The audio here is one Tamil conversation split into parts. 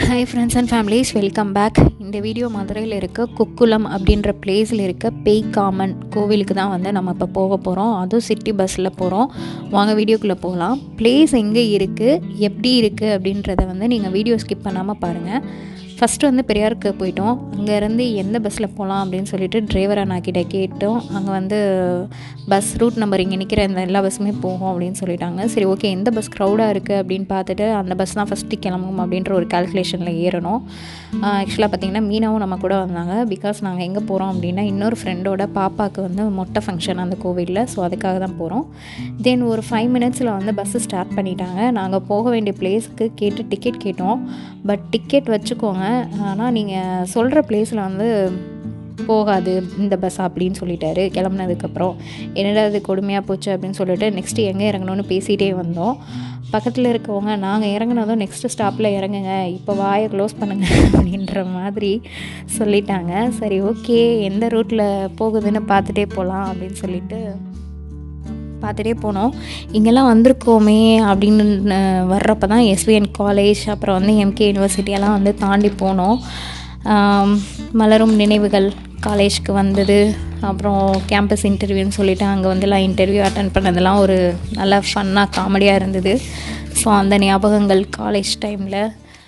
Hi friends and families welcome back இந்த வீடியோ மதுரையில் இருக்க குக்குளம் அப்படின்ற பிளேஸில் இருக்க பேய்காமன் கோவிலுக்கு தான் வந்து நம்ம இப்போ போக போகிறோம் அதுவும் சிட்டி பஸ்ஸில் போகிறோம் வாங்க வீடியோக்குள்ளே போகலாம் பிளேஸ் எங்கே இருக்குது எப்படி இருக்குது அப்படின்றத வந்து நீங்கள் வீடியோ ஸ்கிப் பண்ணாமல் பாருங்கள் ஃபஸ்ட்டு வந்து பெரியாருக்கு போயிட்டோம் அங்கேருந்து எந்த பஸ்ஸில் போகலாம் அப்படின்னு சொல்லிட்டு டிரைவர் அண்ணா கிட்ட கேட்டோம் அங்கே வந்து பஸ் ரூட் நம்பர் இங்கே நிற்கிற இந்த எல்லா பஸ்ஸுமே போகும் அப்படின்னு சொல்லிட்டாங்க சரி ஓகே எந்த பஸ் க்ரௌடாக இருக்குது அப்படின்னு பார்த்துட்டு அந்த பஸ் தான் ஃபஸ்ட்டு கிளம்பும் அப்படின்ற ஒரு கால்குலேஷனில் ஏறணும் ஆக்சுவலாக பார்த்திங்கன்னா மீனாவும் நம்ம கூட வந்தாங்க பிகாஸ் நாங்கள் எங்கே போகிறோம் அப்படின்னா இன்னொரு ஃப்ரெண்டோட பாப்பாவுக்கு வந்து மொட்டை ஃபங்க்ஷன் அந்த கோவிலில் ஸோ அதுக்காக தான் போகிறோம் தென் ஒரு ஃபைவ் மினிட்ஸில் வந்து பஸ்ஸு ஸ்டார்ட் பண்ணிட்டாங்க நாங்கள் போக வேண்டிய பிளேஸ்க்கு கேட்டு டிக்கெட் கேட்டோம் பட் டிக்கெட் வச்சுக்கோங்க ஆனால் நீங்கள் சொல்கிற பிளேஸில் வந்து போகாது இந்த பஸ் அப்படின்னு சொல்லிட்டாரு கிளம்புனதுக்கப்புறம் என்னடா அது கொடுமையாக போச்சு அப்படின்னு சொல்லிட்டு நெக்ஸ்ட்டு எங்கே இறங்கணும்னு பேசிகிட்டே வந்தோம் பக்கத்தில் இருக்கவங்க நாங்கள் இறங்குனதும் நெக்ஸ்ட்டு ஸ்டாப்பில் இறங்குங்க இப்போ வாயை க்ளோஸ் பண்ணுங்க அப்படின்ற மாதிரி சொல்லிட்டாங்க சரி ஓகே எந்த ரூட்டில் போகுதுன்னு பார்த்துட்டே போகலாம் அப்படின்னு சொல்லிட்டு பார்த்துட்டே போனோம் இங்கெல்லாம் வந்திருக்கோமே அப்படின்னு வர்றப்ப தான் எஸ்விஎன் காலேஜ் அப்புறம் வந்து எம்கே யூனிவர்சிட்டியெல்லாம் வந்து தாண்டி போனோம் மலரும் நினைவுகள் காலேஜ்க்கு வந்தது அப்புறம் கேம்பஸ் இன்டர்வியூன்னு சொல்லிட்டு அங்கே வந்துலாம் இன்டர்வியூ அட்டன் பண்ணதெல்லாம் ஒரு நல்ல ஃபன்னாக காமெடியாக இருந்தது ஸோ அந்த ஞாபகங்கள் காலேஜ் டைமில்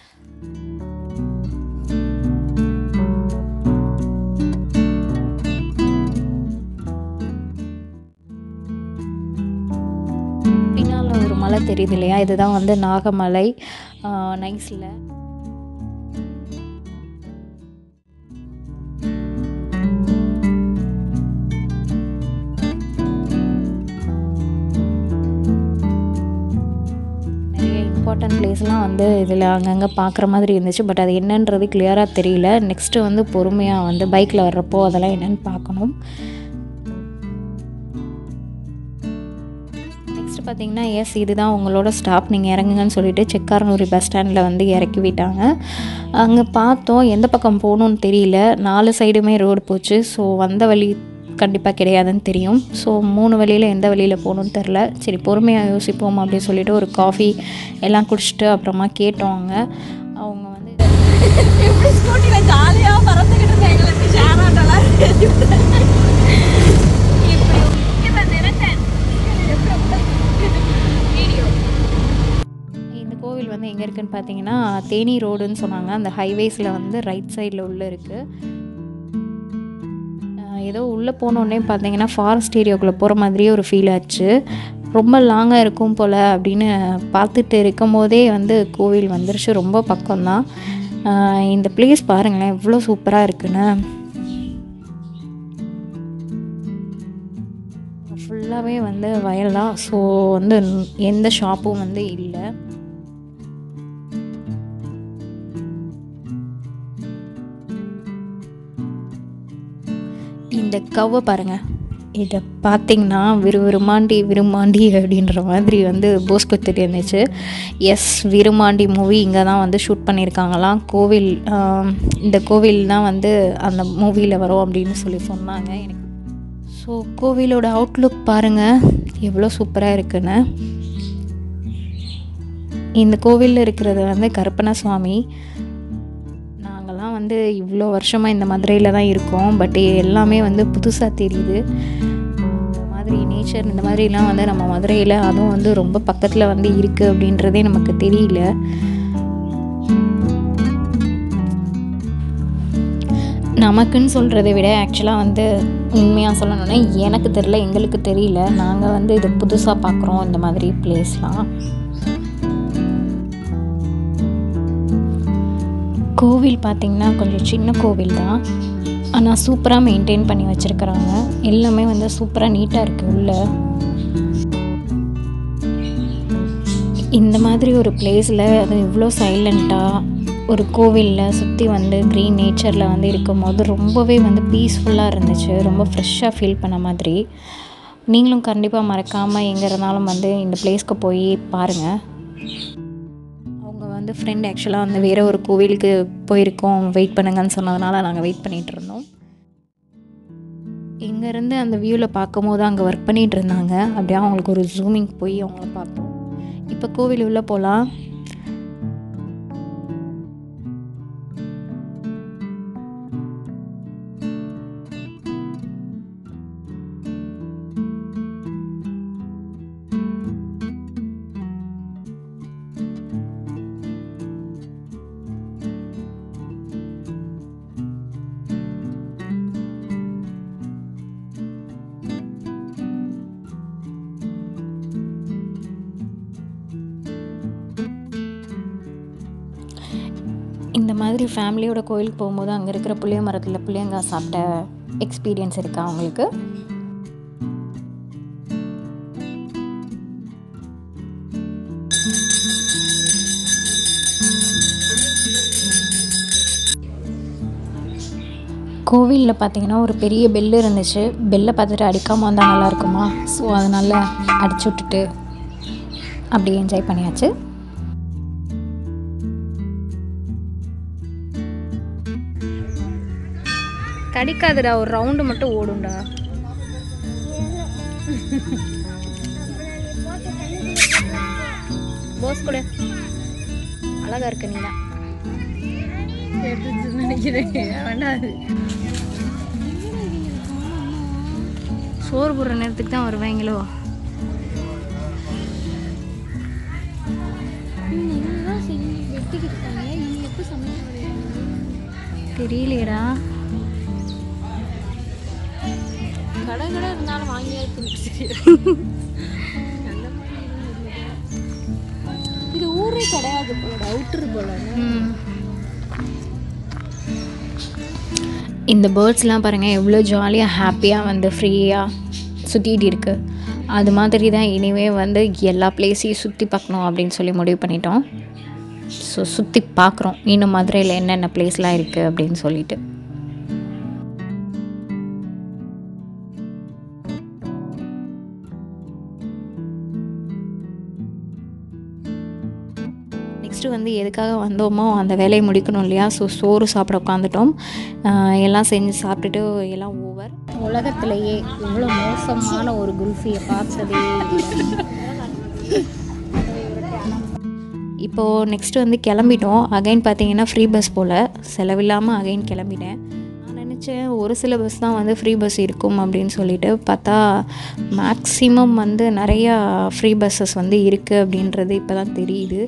பின்னால் ஒரு மலை தெரியுது இல்லையா இதுதான் வந்து நாகமலை நைஸில் நிறைய இம்பார்ட்டன்ட் பிளேஸ்லாம் வந்து இதில் அங்கங்கே பார்க்குற மாதிரி இருந்துச்சு பட் அது என்னன்றது கிளியராக தெரியல நெக்ஸ்ட்டு வந்து பொறுமையாக வந்து பைக்கில் வர்றப்போ அதெல்லாம் என்னென்னு பார்க்கணும் நெக்ஸ்ட் பார்த்தீங்கன்னா எஸ் இதுதான் உங்களோட ஸ்டாப் நீங்கள் இறங்குங்கன்னு சொல்லிட்டு செக்காரனூரி பஸ் ஸ்டாண்டில் வந்து இறக்கி விட்டாங்க அங்கே பார்த்தோம் எந்த பக்கம் போகணுன்னு தெரியல நாலு சைடுமே ரோடு போச்சு ஸோ வந்த வழி கண்டிப்பாக கிடையாதுன்னு தெரியும் ஸோ மூணு வழியில் எந்த வழியில் போகணுன்னு தெரில சரி பொறுமையாக யோசிப்போம் அப்படின்னு சொல்லிட்டு ஒரு காஃபி எல்லாம் குடிச்சிட்டு அப்புறமா கேட்டோங்க அவங்க வந்து எப்படி ஸ்கூட்டில ஜாலியா பறந்துகிட்டு இருந்தேன் எங்களுக்கு ஷேர் ஆட்டோலாம் இப்படி இப்ப நினைச்சேன் வீடியோ இந்த கோவில் வந்து எங்கே இருக்குன்னு பார்த்தீங்கன்னா தேனி ரோடுன்னு சொன்னாங்க அந்த ஹைவேஸில் வந்து ரைட் சைடில் உள்ள இருக்குது ஏதோ உள்ளே போனோடனே பார்த்தீங்கன்னா ஃபாரஸ்ட் ஏரியாவுக்குள்ளே போகிற மாதிரியே ஒரு ஃபீல் ஆச்சு ரொம்ப லாங்காக இருக்கும் போல் அப்படின்னு பார்த்துட்டு இருக்கும் போதே வந்து கோவில் வந்துருச்சு ரொம்ப பக்கம்தான் ஆஹ் இந்த பிளேஸ் பாருங்களேன் எவ்வளோ சூப்பராக இருக்குன்னு ஃபுல்லாகவே வந்து வயல் தான் ஸோ வந்து எந்த ஷாப்பும் வந்து இல்லை இந்த கவ்வை பாருங்கள் இதை பார்த்தீங்கன்னா விருவிருமாண்டி விருமாண்டி அப்படின்ற மாதிரி வந்து போஸ் குத்துட்டு இருந்துச்சு எஸ் விருமாண்டி மூவி இங்கே தான் வந்து ஷூட் பண்ணியிருக்காங்களாம் கோவில் ஆம், இந்த கோவில் தான் வந்து அந்த மூவியில் வரும் அப்படின்னு சொல்லி சொன்னாங்க எனக்கு ஸோ கோவிலோட அவுட்லுக் பாருங்கள் எவ்வளோ சூப்பராக இருக்குன்னு இந்த கோவிலில் இருக்கிறது வந்து கருப்பண சுவாமி நாங்கள்லாம் வந்து இவ்வளோ வருஷமாக இந்த மதுரையில் தான் இருக்கோம் பட் எல்லாமே வந்து புதுசாக தெரியுது இந்த மாதிரி நேச்சர் இந்த மாதிரிலாம் வந்து நம்ம மதுரையில் அதுவும் வந்து ரொம்ப பக்கத்தில் வந்து இருக்குது அப்படின்றதே நமக்கு தெரியல நமக்குன்னு சொல்கிறத விட ஆக்சுவலாக வந்து உண்மையாக சொல்லணும்னா எனக்கு தெரில எங்களுக்கு தெரியல நாங்கள் வந்து இது புதுசாக பார்க்குறோம் இந்த மாதிரி பிளேஸ்லாம் கோவில் பார்த்திங்கன்னா கொஞ்சம் சின்ன கோவில் தான் ஆனால் சூப்பராக மெயின்டைன் பண்ணி வச்சுருக்குறாங்க எல்லாமே வந்து சூப்பராக நீட்டாக இருக்குது உள்ள இந்த மாதிரி ஒரு பிளேஸில் அது இவ்வளோ சைலண்ட்டாக ஒரு கோவிலில் சுற்றி வந்து க்ரீன் நேச்சரில் வந்து இருக்கும்போது ரொம்பவே வந்து பீஸ்ஃபுல்லாக இருந்துச்சு ரொம்ப ஃப்ரெஷ்ஷாக ஃபீல் பண்ண மாதிரி நீங்களும் கண்டிப்பாக மறக்காமல் எங்கே இருந்தாலும் வந்து இந்த பிளேஸ்க்கு போய் பாருங்கள் அவங்க வந்து ஃப்ரெண்ட் ஆக்சுவலாக வந்து வேறு ஒரு கோவிலுக்கு போயிருக்கோம் வெயிட் பண்ணுங்கன்னு சொன்னதுனால நாங்கள் வெயிட் பண்ணிகிட்டு இருந்தோம் இங்கேருந்து அந்த வியூவில் பார்க்கும்போது அங்கே ஒர்க் பண்ணிகிட்டு இருந்தாங்க அப்படியே அவங்களுக்கு ஒரு ஜூமிங் போய் அவங்கள பார்த்தோம் இப்போ கோவில் உள்ளே போகலாம் இந்த மாதிரி ஃபேமிலியோட கோயிலுக்கு போகும்போது அங்கே இருக்கிற புளிய மரத்தில் புளியங்காய் சாப்பிட்ட எக்ஸ்பீரியன்ஸ் இருக்கா அவங்களுக்கு கோவிலில் பார்த்தீங்கன்னா ஒரு பெரிய பெல்லு இருந்துச்சு பெல்லை பார்த்துட்டு அடிக்காமல் வந்தால் நல்லா இருக்குமா ஸோ அதனால் அடிச்சு விட்டுட்டு அப்படியே என்ஜாய் பண்ணியாச்சு கடிக்காதுடா ஒரு ரவுண்டு மட்டும் ஓடும்டா போஸ் கூட அழகா இருக்க நீ தான் நினைக்கிறேன் வேண்டாது சோறு போடுற நேரத்துக்கு தான் வருவாங்களோ தெரியலையடா கடை கடை இருந்தாலும் வாங்கியே இது ஊரே கிடையாது போல அவுட்டர் போல ம். இந்த பேர்ட்ஸ்லாம் பாருங்கள் எவ்வளோ ஜாலியாக ஹாப்பியாக வந்து ஃப்ரீயாக சுற்றிட்டு இருக்கு அது மாதிரி தான் இனிமே வந்து எல்லா பிளேஸையும் சுற்றி பார்க்கணும் அப்படின்னு சொல்லி முடிவு பண்ணிட்டோம் ஸோ சுற்றி பார்க்குறோம் இன்னும் மதுரையில் என்னென்ன பிளேஸ்லாம் இருக்குது அப்படின்னு சொல்லிட்டு நெக்ஸ்ட்டு வந்து எதுக்காக வந்தோமோ அந்த வேலையை முடிக்கணும் இல்லையா ஸோ சோறு சாப்பிட உட்காந்துட்டோம் ஆஹ் எல்லாம் செஞ்சு சாப்பிட்டுட்டு எல்லாம் ஓவர் உலகத்திலேயே இவ்வளோ மோசமான ஒரு குல்ஃபியை பார்த்ததே இப்போது நெக்ஸ்ட்டு வந்து கிளம்பிட்டோம் அகைன் பார்த்தீங்கன்னா ஃப்ரீ பஸ் போல் செலவில்லாமல் அகைன் கிளம்பிட்டேன் நான் நினச்சேன் ஒரு சில பஸ் தான் வந்து ஃப்ரீ பஸ் இருக்கும் அப்படின்னு சொல்லிட்டு பார்த்தா மேக்ஸிமம் வந்து நிறையா ஃப்ரீ பஸ்ஸஸ் வந்து இருக்குது அப்படின்றது இப்போ தான் தெரியுது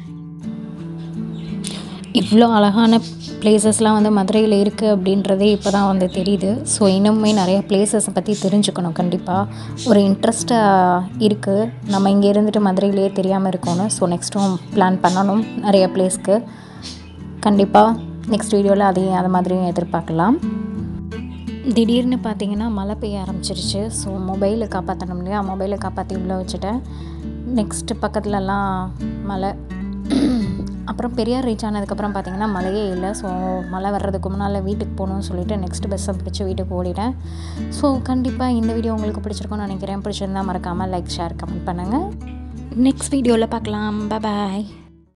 இவ்வளோ அழகான பிளேசஸ்லாம் வந்து மதுரையில் இருக்குது அப்படின்றதே இப்போ தான் வந்து தெரியுது ஸோ இன்னுமே நிறைய பிளேசஸை பற்றி தெரிஞ்சுக்கணும் கண்டிப்பாக ஒரு இன்ட்ரெஸ்ட்டாக இருக்குது நம்ம இங்கே இருந்துட்டு மதுரையிலேயே தெரியாமல் இருக்கோன்னு ஸோ நெக்ஸ்ட்டும் பிளான் பண்ணணும் நிறைய பிளேஸ்க்கு கண்டிப்பாக நெக்ஸ்ட் வீடியோவில் அதையும் அது மாதிரியும் எதிர்பார்க்கலாம் திடீர்னு பார்த்தீங்கன்னா மழை பெய்ய ஆரம்பிச்சிருச்சு ஸோ மொபைலை காப்பாற்றணும் இல்லையா மொபைலை காப்பாற்றி உள்ளே வச்சுட்டேன் நெக்ஸ்ட்டு பக்கத்துலலாம் மழை அப்புறம் பெரியார் ரீச் ஆனதுக்கப்புறம் பார்த்தீங்கன்னா மழையே இல்லை ஸோ மழை வர்றதுக்கு முன்னால் வீட்டுக்கு போகணும்னு சொல்லிட்டு நெக்ஸ்ட் பஸ்ஸை பிடிச்சி வீட்டுக்கு ஓடிட்டேன் ஸோ கண்டிப்பாக இந்த வீடியோ உங்களுக்கு பிடிச்சிருக்கும்னு நினைக்கிறேன் பிடிச்சிருந்தா மறக்காமல் லைக் ஷேர் கமெண்ட் பண்ணுங்கள் நெக்ஸ்ட் வீடியோவில் பார்க்கலாம் பாய்